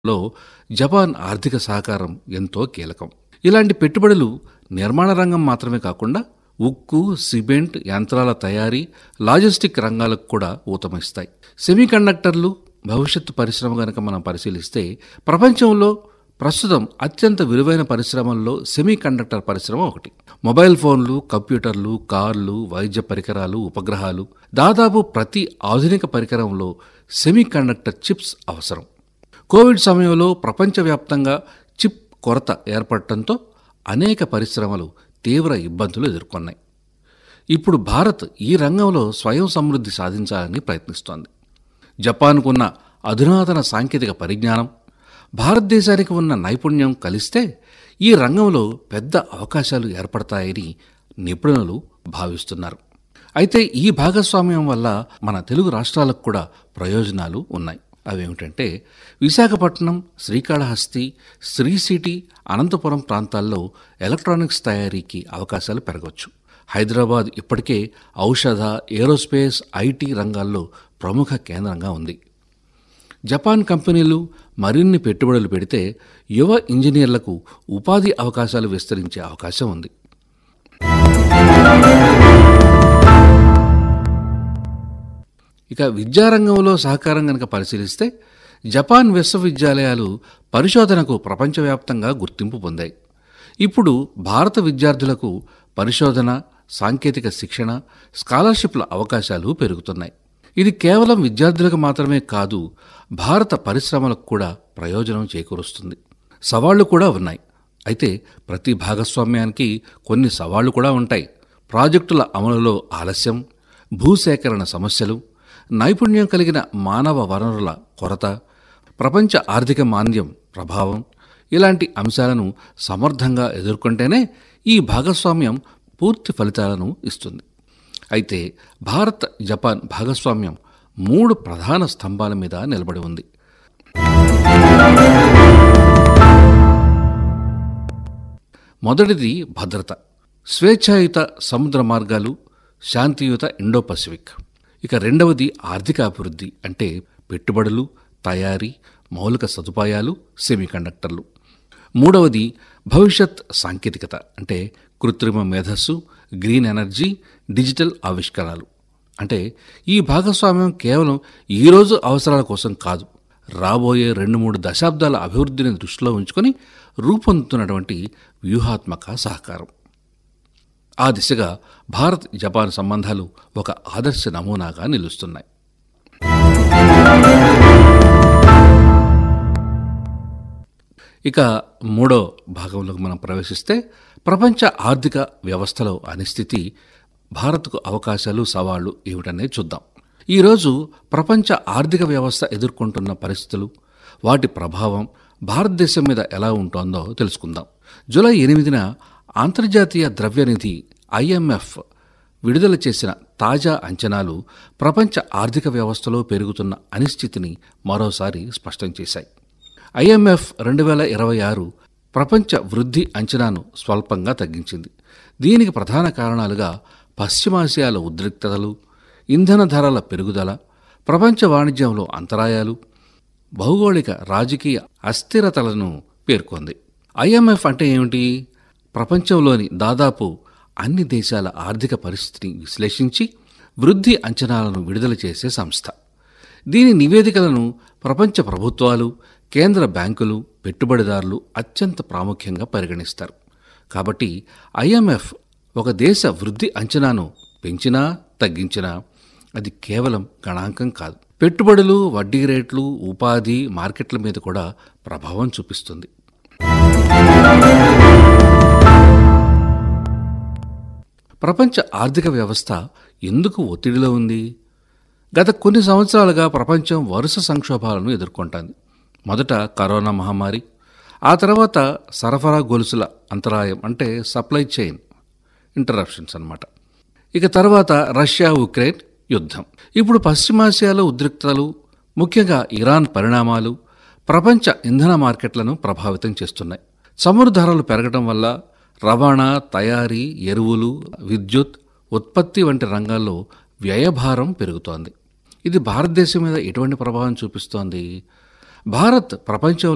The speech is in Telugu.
లో జపాన్ ఆర్థిక సహకారం ఎంతో కీలకం ఇలాంటి పెట్టుబడులు నిర్మాణ రంగం మాత్రమే కాకుండా ఉక్కు సిమెంట్ యంత్రాల తయారీ లాజిస్టిక్ రంగాలకు కూడా ఊతమిస్తాయి సెమీకండక్టర్లు భవిష్యత్తు పరిశ్రమ గనక మనం పరిశీలిస్తే ప్రపంచంలో ప్రస్తుతం అత్యంత విలువైన పరిశ్రమల్లో సెమీకండక్టర్ పరిశ్రమ ఒకటి మొబైల్ ఫోన్లు కంప్యూటర్లు కార్లు వైద్య పరికరాలు ఉపగ్రహాలు దాదాపు ప్రతి ఆధునిక పరికరంలో సెమీకండక్టర్ చిప్స్ అవసరం కోవిడ్ సమయంలో ప్రపంచవ్యాప్తంగా చిప్ కొరత ఏర్పడటంతో అనేక పరిశ్రమలు తీవ్ర ఇబ్బందులు ఎదుర్కొన్నాయి ఇప్పుడు భారత్ ఈ రంగంలో స్వయం సమృద్ధి సాధించాలని ప్రయత్నిస్తోంది జపాన్కున్న అధునాతన సాంకేతిక పరిజ్ఞానం భారతదేశానికి ఉన్న నైపుణ్యం కలిస్తే ఈ రంగంలో పెద్ద అవకాశాలు ఏర్పడతాయని నిపుణులు భావిస్తున్నారు అయితే ఈ భాగస్వామ్యం వల్ల మన తెలుగు రాష్ట్రాలకు కూడా ప్రయోజనాలు ఉన్నాయి అవేమిటంటే విశాఖపట్నం శ్రీకాళహస్తి శ్రీ సిటీ అనంతపురం ప్రాంతాల్లో ఎలక్ట్రానిక్స్ తయారీకి అవకాశాలు పెరగవచ్చు హైదరాబాద్ ఇప్పటికే ఔషధ ఏరోస్పేస్ ఐటీ రంగాల్లో ప్రముఖ కేంద్రంగా ఉంది జపాన్ కంపెనీలు మరిన్ని పెట్టుబడులు పెడితే యువ ఇంజనీర్లకు ఉపాధి అవకాశాలు విస్తరించే అవకాశం ఉంది ఇక విద్యారంగంలో సహకారం కనుక పరిశీలిస్తే జపాన్ విశ్వవిద్యాలయాలు పరిశోధనకు ప్రపంచవ్యాప్తంగా గుర్తింపు పొందాయి ఇప్పుడు భారత విద్యార్థులకు పరిశోధన సాంకేతిక శిక్షణ స్కాలర్షిప్ల అవకాశాలు పెరుగుతున్నాయి ఇది కేవలం విద్యార్థులకు మాత్రమే కాదు భారత పరిశ్రమలకు కూడా ప్రయోజనం చేకూరుస్తుంది సవాళ్లు కూడా ఉన్నాయి అయితే ప్రతి భాగస్వామ్యానికి కొన్ని సవాళ్లు కూడా ఉంటాయి ప్రాజెక్టుల అమలులో ఆలస్యం భూసేకరణ సమస్యలు నైపుణ్యం కలిగిన మానవ వనరుల కొరత ప్రపంచ ఆర్థిక మాంద్యం ప్రభావం ఇలాంటి అంశాలను సమర్థంగా ఎదుర్కొంటేనే ఈ భాగస్వామ్యం పూర్తి ఫలితాలను ఇస్తుంది అయితే భారత్ జపాన్ భాగస్వామ్యం మూడు ప్రధాన స్తంభాల మీద నిలబడి ఉంది మొదటిది భద్రత స్వేచ్ఛాయుత సముద్ర మార్గాలు శాంతియుత ఇండో పసిఫిక్ ఇక రెండవది ఆర్థిక అభివృద్ధి అంటే పెట్టుబడులు తయారీ మౌలిక సదుపాయాలు సెమీకండక్టర్లు మూడవది భవిష్యత్ సాంకేతికత అంటే కృత్రిమ మేధస్సు గ్రీన్ ఎనర్జీ డిజిటల్ ఆవిష్కరణలు అంటే ఈ భాగస్వామ్యం కేవలం ఈరోజు అవసరాల కోసం కాదు రాబోయే రెండు మూడు దశాబ్దాల అభివృద్ధిని దృష్టిలో ఉంచుకొని రూపొందుతున్నటువంటి వ్యూహాత్మక సహకారం ఆ దిశగా భారత్ జపాన్ సంబంధాలు ఒక ఆదర్శ నమూనాగా నిలుస్తున్నాయి ఇక మూడో భాగంలోకి మనం ప్రవేశిస్తే ప్రపంచ ఆర్థిక వ్యవస్థలో అనిస్థితి భారత్కు అవకాశాలు సవాళ్లు ఏమిటనేది చూద్దాం ఈరోజు ప్రపంచ ఆర్థిక వ్యవస్థ ఎదుర్కొంటున్న పరిస్థితులు వాటి ప్రభావం భారతదేశం మీద ఎలా ఉంటోందో తెలుసుకుందాం జూలై ఎనిమిదిన అంతర్జాతీయ ద్రవ్యనిధి ఐఎంఎఫ్ విడుదల చేసిన తాజా అంచనాలు ప్రపంచ ఆర్థిక వ్యవస్థలో పెరుగుతున్న అనిశ్చితిని మరోసారి స్పష్టం చేశాయి ఐఎంఎఫ్ రెండు వేల ఇరవై ఆరు ప్రపంచ వృద్ధి అంచనాను స్వల్పంగా తగ్గించింది దీనికి ప్రధాన కారణాలుగా పశ్చిమాసియాల ఉద్రిక్తతలు ఇంధన ధరల పెరుగుదల ప్రపంచ వాణిజ్యంలో అంతరాయాలు భౌగోళిక రాజకీయ అస్థిరతలను పేర్కొంది ఐఎంఎఫ్ అంటే ఏమిటి ప్రపంచంలోని దాదాపు అన్ని దేశాల ఆర్థిక పరిస్థితిని విశ్లేషించి వృద్ధి అంచనాలను విడుదల చేసే సంస్థ దీని నివేదికలను ప్రపంచ ప్రభుత్వాలు కేంద్ర బ్యాంకులు పెట్టుబడిదారులు అత్యంత ప్రాముఖ్యంగా పరిగణిస్తారు కాబట్టి ఐఎంఎఫ్ ఒక దేశ వృద్ధి అంచనాను పెంచినా తగ్గించినా అది కేవలం గణాంకం కాదు పెట్టుబడులు వడ్డీ రేట్లు ఉపాధి మార్కెట్ల మీద కూడా ప్రభావం చూపిస్తుంది ప్రపంచ ఆర్థిక వ్యవస్థ ఎందుకు ఒత్తిడిలో ఉంది గత కొన్ని సంవత్సరాలుగా ప్రపంచం వరుస సంక్షోభాలను ఎదుర్కొంటోంది మొదట కరోనా మహమ్మారి ఆ తర్వాత సరఫరా గొలుసుల అంతరాయం అంటే సప్లై చైన్ ఇంటరప్షన్స్ అన్నమాట ఇక తర్వాత రష్యా ఉక్రెయిన్ యుద్ధం ఇప్పుడు పశ్చిమాసియాలో ఉద్రిక్తతలు ముఖ్యంగా ఇరాన్ పరిణామాలు ప్రపంచ ఇంధన మార్కెట్లను ప్రభావితం చేస్తున్నాయి చమురు ధరలు పెరగడం వల్ల రవాణా తయారీ ఎరువులు విద్యుత్ ఉత్పత్తి వంటి రంగాల్లో వ్యయభారం పెరుగుతోంది ఇది భారతదేశం మీద ఎటువంటి ప్రభావం చూపిస్తోంది భారత్ ప్రపంచంలో